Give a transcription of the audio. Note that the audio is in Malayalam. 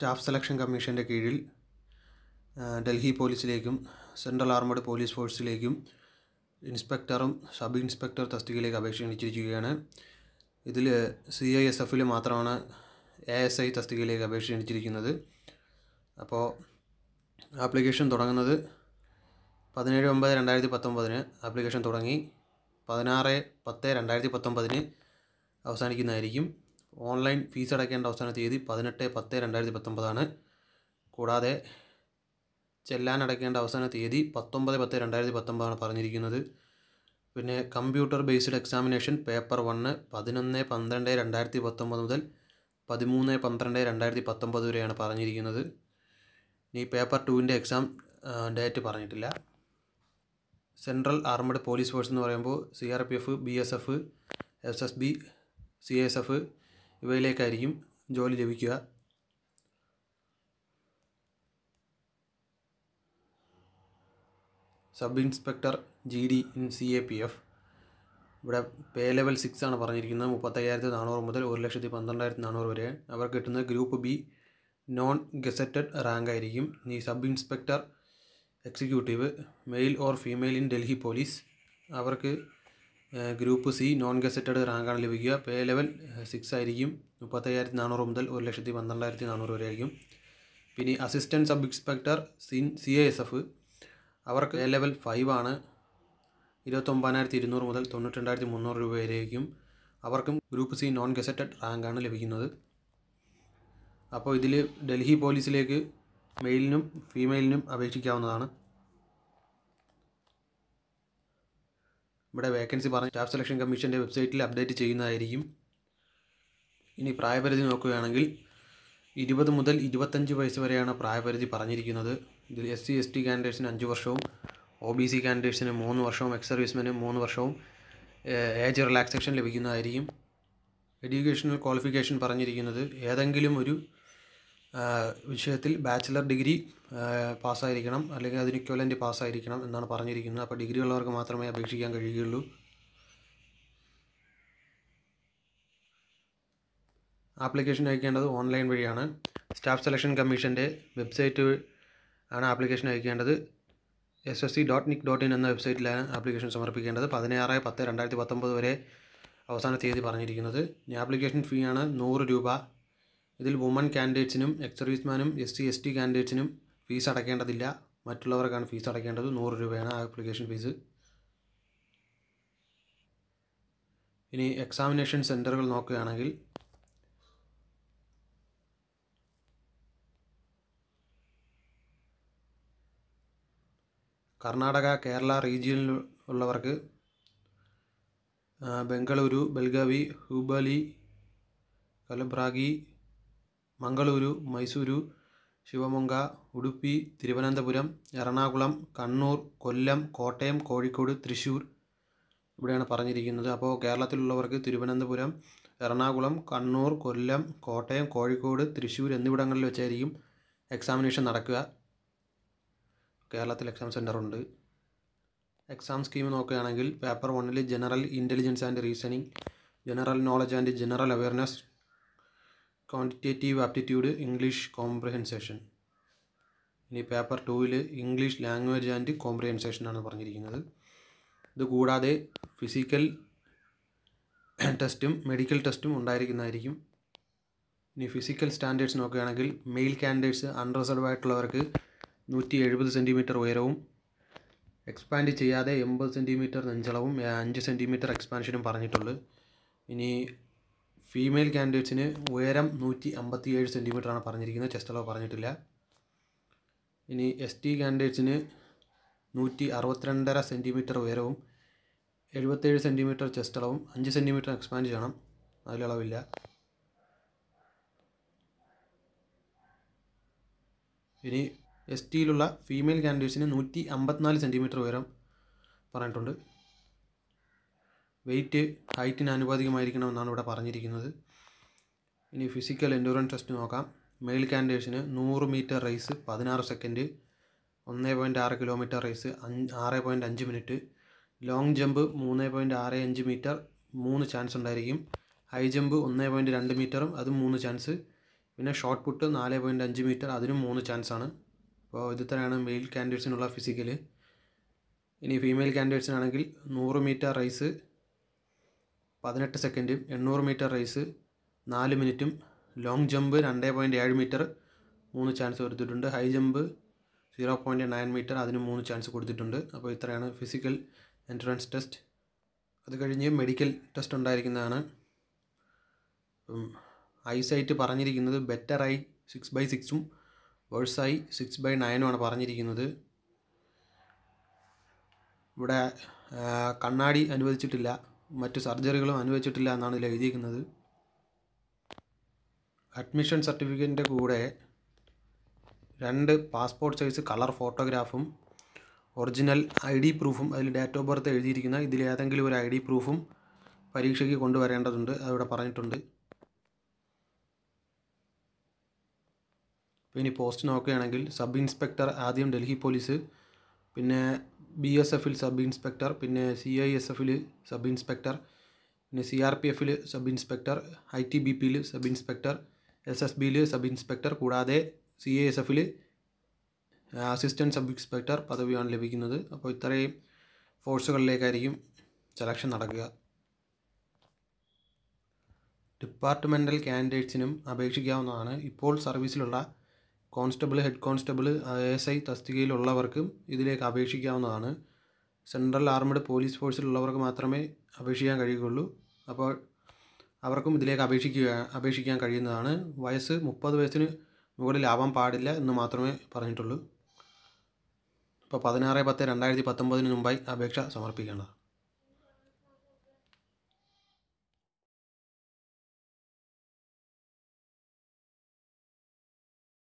സ്റ്റാഫ് സെലക്ഷൻ കമ്മീഷൻ്റെ കീഴിൽ ആ, ഡൽഹി പോലീസിലേക്കും സെൻട്രൽ ആർമഡ് പോലീസ് ഫോഴ്സിലേക്കും ഇൻസ്പെക്ടറും സബ് ഇൻസ്പെക്ടർ തസ്തികയിലേക്ക് അപേക്ഷ ക്ഷണിച്ചിരിക്കുകയാണ് ഇതിൽ സി ഐ എസ് എഫിൽ മാത്രമാണ് എ എസ് ഐ തസ്തികയിലേക്ക് അപേക്ഷ ക്ഷണിച്ചിരിക്കുന്നത് അപ്പോൾ ആപ്ലിക്കേഷൻ തുടങ്ങുന്നത് പതിനേഴ് ഒമ്പത് രണ്ടായിരത്തി പത്തൊമ്പതിന് ആപ്ലിക്കേഷൻ തുടങ്ങി പതിനാറ് പത്ത് രണ്ടായിരത്തി പത്തൊമ്പതിന് അവസാനിക്കുന്നതായിരിക്കും ഓൺലൈൻ ഫീസ് അടയ്ക്കേണ്ട അവസാന തീയതി പതിനെട്ട് പത്ത് രണ്ടായിരത്തി പത്തൊമ്പതാണ് കൂടാതെ ചെല്ലാൻ അടയ്ക്കേണ്ട അവസാന തീയതി പത്തൊമ്പത് പത്ത് രണ്ടായിരത്തി പത്തൊമ്പതാണ് പറഞ്ഞിരിക്കുന്നത് പിന്നെ computer based examination paper one പതിനൊന്ന് പന്ത്രണ്ട് രണ്ടായിരത്തി പത്തൊമ്പത് മുതൽ പതിമൂന്ന് പന്ത്രണ്ട് രണ്ടായിരത്തി പത്തൊമ്പത് വരെയാണ് പറഞ്ഞിരിക്കുന്നത് ഇനി പേപ്പർ ടുവിൻ്റെ എക്സാം ഡേറ്റ് പറഞ്ഞിട്ടില്ല സെൻട്രൽ ആർമഡ് പോലീസ് ഫോഴ്സ് എന്ന് പറയുമ്പോൾ C R P F B S F S S B C S F ഇവയിലേക്കായിരിക്കും ജോലി ലഭിക്കുക sub inspector G D in C A P F ഇവിടെ പേ ലെവൽ സിക്സ് ആണ് പറഞ്ഞിരിക്കുന്നത് മുപ്പത്തയ്യായിരത്തി നാനൂറ് മുതൽ ഒരു ലക്ഷത്തി പന്ത്രണ്ടായിരത്തി നാനൂറ് വരെ അവർക്ക് കിട്ടുന്നത് group B non gazetted rank ആയിരിക്കും ഈ sub inspector executive male or female in Delhi police അവർക്ക് ഗ്രൂപ്പ് സി നോൺ ഗസറ്റഡ് റാങ്കാണ് ലഭിക്കുക പേ ലെവൽ സിക്സ് ആയിരിക്കും മുപ്പത്തയ്യായിരത്തി നാനൂറ് മുതൽ ഒരു ലക്ഷത്തി പന്ത്രണ്ടായിരത്തി നാനൂറ് വരെ ആയിരിക്കും പിന്നെ അസിസ്റ്റൻറ്റ് സബ് ഇൻസ്പെക്ടർ സിൻ സി എ എസ് എഫ് അവർക്ക് പേ ലെവൽ ഫൈവ് ആണ് ഇരുപത്തൊമ്പതിനായിരത്തി ഇരുന്നൂറ് മുതൽ തൊണ്ണൂറ്റി രണ്ടായിരത്തി മുന്നൂറ് രൂപ വരെയായിരിക്കും അവർക്കും ഗ്രൂപ്പ് സി നോൺ ഗസറ്റഡ് റാങ്കാണ് ലഭിക്കുന്നത് അപ്പോൾ ഇതിൽ ഡൽഹി പോലീസിലേക്ക് മെയിലിനും ഫീമെയിലിനും അപേക്ഷിക്കാവുന്നതാണ് ഇവിടെ വേക്കൻസി പറഞ്ഞ് സ്റ്റാഫ് സെലക്ഷൻ കമ്മീഷൻ്റെ വെബ്സൈറ്റിൽ അപ്ഡേറ്റ് ചെയ്യുന്നതായിരിക്കും ഇനി പ്രായപരിധി നോക്കുകയാണെങ്കിൽ ഇരുപത് മുതൽ ഇരുപത്തഞ്ച് വയസ്സ് വരെയാണ് പ്രായപരിധി പറഞ്ഞിരിക്കുന്നത് ഇതിൽ എസ് സി എസ് ടി കാൻഡിഡേറ്റ്സിന് അഞ്ച് വർഷവും ഒ ബി സി കാൻഡിഡേറ്റ്സിന് മൂന്ന് വർഷവും എക്സ് സർവീസ്മെന് മൂന്ന് വർഷവും ഏജ് റിലാക്സേഷൻ ലഭിക്കുന്നതായിരിക്കും എഡ്യൂക്കേഷണൽ ക്വാളിഫിക്കേഷൻ പറഞ്ഞിരിക്കുന്നത് ഏതെങ്കിലും ഒരു ആ, വിഷയത്തിൽ ബാച്ചിലർ ഡിഗ്രി പാസ്സായിരിക്കണം അല്ലെങ്കിൽ അതിന് ഇക്വലൻ്റ് പാസ്സായിരിക്കണം എന്നാണ് പറഞ്ഞിരിക്കുന്നത് അപ്പോൾ ഡിഗ്രി ഉള്ളവർക്ക് മാത്രമേ അപേക്ഷിക്കാൻ കഴിയുകയുള്ളൂ ആപ്ലിക്കേഷൻ അയക്കേണ്ടത് ഓൺലൈൻ വഴിയാണ് സ്റ്റാഫ് സെലക്ഷൻ കമ്മീഷൻ്റെ വെബ്സൈറ്റ് ആണ് ആപ്ലിക്കേഷൻ അയക്കേണ്ടത് S S C dot nic dot in എന്ന വെബ്സൈറ്റിലാണ് ആപ്ലിക്കേഷൻ സമർപ്പിക്കേണ്ടത് പതിനാറ് പത്ത് രണ്ടായിരത്തി പത്തൊമ്പത് വരെ അവസാന തീയതി പറഞ്ഞിരിക്കുന്നത് ഇനി ആപ്ലിക്കേഷൻ ഫീ ആണ് നൂറ് രൂപ ഇതിൽ വുമൺ കാൻഡിഡേറ്റ്സിനും എക്സ് സർവീസ്മാനും എസ് സി എസ് ടി കാൻഡിഡേറ്റ്സിനും ഫീസ് അടയ്ക്കേണ്ടതില്ല മറ്റുള്ളവർക്കാണ് ഫീസ് അടയ്ക്കേണ്ടത് നൂറ് രൂപയാണ് ആപ്ലിക്കേഷൻ ഫീസ് ഇനി എക്സാമിനേഷൻ സെൻറ്ററുകൾ നോക്കുകയാണെങ്കിൽ കർണാടക കേരള റീജിയനിൽ ഉള്ളവർക്ക് ആ, ബംഗളൂരു ബെൽഗാവി ഹുബലി കലബ്രാഗി മംഗളൂരു മൈസൂരു ശിവമൊങ്ക ഉടുപ്പി തിരുവനന്തപുരം എറണാകുളം കണ്ണൂർ കൊല്ലം കോട്ടയം കോഴിക്കോട് തൃശ്ശൂർ ഇവിടെയാണ് പറഞ്ഞിരിക്കുന്നത് അപ്പോൾ കേരളത്തിലുള്ളവർക്ക് തിരുവനന്തപുരം എറണാകുളം കണ്ണൂർ കൊല്ലം കോട്ടയം കോഴിക്കോട് തൃശ്ശൂർ എന്നിവിടങ്ങളിൽ വെച്ചായിരിക്കും എക്സാമിനേഷൻ നടക്കുക കേരളത്തിൽ എക്സാം സെൻ്റർ ഉണ്ട് എക്സാം സ്കീം നോക്കുകയാണെങ്കിൽ പേപ്പർ വണ്ണിൽ general intelligence and reasoning general knowledge and general awareness quantitative aptitude English comprehension ഇനി പേപ്പർ ടൂവിൽ ഇംഗ്ലീഷ് ലാംഗ്വേജ് ആൻഡ് കോംപ്രിഹെൻസേഷൻ ആണ് പറഞ്ഞിരിക്കുന്നത് ഇത് കൂടാതെ ഫിസിക്കൽ ടെസ്റ്റും മെഡിക്കൽ ടെസ്റ്റും ഉണ്ടായിരിക്കുന്നതായിരിക്കും ഇനി ഫിസിക്കൽ സ്റ്റാൻഡേർഡ്സ് നോക്കുകയാണെങ്കിൽ മെയിൽ കാൻഡിഡേറ്റ്സ് അൺറിസർവ് ആയിട്ടുള്ളവർക്ക് നൂറ്റി എഴുപത് സെൻറ്റിമീറ്റർ ഉയരവും എക്സ്പാൻഡ് ചെയ്യാതെ എൺപത് സെൻറ്റിമീറ്റർ നെഞ്ചളവും ഏ, അഞ്ച് സെൻറ്റിമീറ്റർ എക്സ്പാൻഷനും പറഞ്ഞിട്ടുള്ളൂ ഇനി ഫീമെയിൽ കാൻഡിഡേറ്റ്സിന് ഉയരം നൂറ്റി അമ്പത്തി ഏഴ് സെൻറ്റിമീറ്ററാണ് പറഞ്ഞിരിക്കുന്നത് ചെസ്റ്റ് അളവ് പറഞ്ഞിട്ടില്ല ഇനി എസ് ടി കാൻഡിഡേറ്റ്സിന് നൂറ്റി അറുപത്തിരണ്ടര സെൻറ്റിമീറ്റർ ഉയരവും എഴുപത്തേഴ് സെൻറ്റിമീറ്റർ ചെസ്റ്റ് അളവും അഞ്ച് സെൻറ്റിമീറ്റർ എക്സ്പാൻഡ് ചെയ്യണം അതിലളവില്ല ഇനി എസ് ടിയിലുള്ള ഫീമെയിൽ കാൻഡിഡേറ്റ്സിന് നൂറ്റി അമ്പത്തിനാല് സെൻറ്റിമീറ്റർ ഉയരം പറഞ്ഞിട്ടുണ്ട് വെയിറ്റ് ഹൈറ്റിന് ആനുപാതികമായിരിക്കണമെന്നാണ് ഇവിടെ പറഞ്ഞിരിക്കുന്നത് ഇനി ഫിസിക്കൽ എൻഡുറൻസ് ടെസ്റ്റ് നോക്കാം മെയിൽ കാൻഡിഡേറ്റ്സിന് നൂറ് മീറ്റർ റേസ് പതിനാറ് സെക്കൻഡ് ഒന്ന് പോയിൻറ്റ് ആറ് കിലോമീറ്റർ റേസ് അഞ്ച് ആറ് പോയിൻറ്റ് അഞ്ച് മിനിറ്റ് ലോങ് ജമ്പ് മൂന്ന് പോയിൻറ്റ് ആറ് അഞ്ച് മീറ്റർ മൂന്ന് ചാൻസ് ഉണ്ടായിരിക്കും ഹൈ ജമ്പ് ഒന്ന് പോയിൻറ്റ് രണ്ട് മീറ്ററും അതും മൂന്ന് ചാൻസ് പിന്നെ ഷോർട്ട് പുട്ട് നാല് പോയിൻറ്റ് അഞ്ച് മീറ്റർ അതിനും മൂന്ന് ചാൻസാണ് അപ്പോൾ ഇത് തന്നെയാണ് മെയിൽ കാൻഡിഡേറ്റ്സിനുള്ള ഫിസിക്കൽ ഇനി ഫീമെയിൽ കാൻഡിഡേറ്റ്സിനാണെങ്കിൽ നൂറ് മീറ്റർ റേസ് പതിനെട്ട് സെക്കൻഡും എണ്ണൂറ് മീറ്റർ റേസ് നാല് മിനിറ്റും ലോങ് ജമ്പ് രണ്ട് പോയിൻറ്റ് ഏഴ് മീറ്റർ മൂന്ന് ചാൻസ് കൊടുത്തിട്ടുണ്ട് high jump zero point nine metre അതിന് മൂന്ന് ചാൻസ് കൊടുത്തിട്ടുണ്ട് അപ്പോൾ ഇത്രയാണ് ഫിസിക്കൽ എൻട്രൻസ് ടെസ്റ്റ് അത് കഴിഞ്ഞ് മെഡിക്കൽ ടെസ്റ്റ് ഉണ്ടായിരിക്കുന്നതാണ് അപ്പം ഐസൈറ്റ് പറഞ്ഞിരിക്കുന്നത് ബെറ്റർ ഐ സിക്സ് ബൈ സിക്സും വേഴ്സ് ഐ സിക്സ് ബൈ നയനുമാണ് പറഞ്ഞിരിക്കുന്നത് ഇവിടെ ആ, കണ്ണാടി അനുവദിച്ചിട്ടില്ല മറ്റ് സർജറികളും അനുവദിച്ചിട്ടില്ല എന്നാണ് ഇതിൽ എഴുതിയിരിക്കുന്നത് അഡ്മിഷൻ സർട്ടിഫിക്കറ്റിൻ്റെ കൂടെ രണ്ട് പാസ്പോർട്ട് സൈസ് കളർ ഫോട്ടോഗ്രാഫും ഒറിജിനൽ ഐ ഡി പ്രൂഫും അതിൽ ഡേറ്റ് ഓഫ് ബർത്ത് എഴുതിയിരിക്കുന്ന ഇതിൽ ഏതെങ്കിലും ഒരു ഐ ഡി പ്രൂഫും പരീക്ഷയ്ക്ക് കൊണ്ടുവരേണ്ടതുണ്ട് അതിവിടെ പറഞ്ഞിട്ടുണ്ട് അപ്പോൾ ഇനി പോസ്റ്റ് നോക്കുകയാണെങ്കിൽ സബ് ഇൻസ്പെക്ടർ ആദ്യം ഡൽഹി പോലീസ് പിന്നെ ബി എസ് എഫിൽ സബ് ഇൻസ്പെക്ടർ പിന്നെ സി ഐ എസ് എഫിൽ സബ് ഇൻസ്പെക്ടർ പിന്നെ സി ആർ പി എഫിൽ sub inspector I T B പിയിൽ സബ് ഇൻസ്പെക്ടർ എസ് എസ് ബിയിൽ സബ് ഇൻസ്പെക്ടർ കൂടാതെ സി എ എസ് എഫിൽ അസിസ്റ്റൻറ്റ് സബ് ഇൻസ്പെക്ടർ പദവിയാണ് ലഭിക്കുന്നത് അപ്പോൾ ഇത്രയും ഫോഴ്സുകളിലേക്കായിരിക്കും സെലക്ഷൻ നടക്കുക ഡിപ്പാർട്ട്മെൻറ്റൽ കാൻഡിഡേറ്റ്സിനും അപേക്ഷിക്കാവുന്നതാണ് ഇപ്പോൾ സർവീസിലുള്ള constable head constable S I തസ്തികയിലുള്ളവർക്കും ഇതിലേക്ക് അപേക്ഷിക്കാവുന്നതാണ് സെൻട്രൽ ആർമഡ് പോലീസ് ഫോഴ്സിലുള്ളവർക്ക് മാത്രമേ അപേക്ഷിക്കാൻ കഴിയുകയുള്ളൂ അപ്പോൾ അവർക്കും ഇതിലേക്ക് അപേക്ഷിക്കുക അപേക്ഷിക്കാൻ കഴിയുന്നതാണ് വയസ്സ് മുപ്പത് വയസ്സിന് മുകളിലാവാൻ പാടില്ല എന്ന് മാത്രമേ പറഞ്ഞിട്ടുള്ളൂ ഇപ്പോൾ പതിനാറ് പത്ത് രണ്ടായിരത്തി പത്തൊമ്പതിന് മുമ്പായി അപേക്ഷ സമർപ്പിക്കേണ്ടതാണ്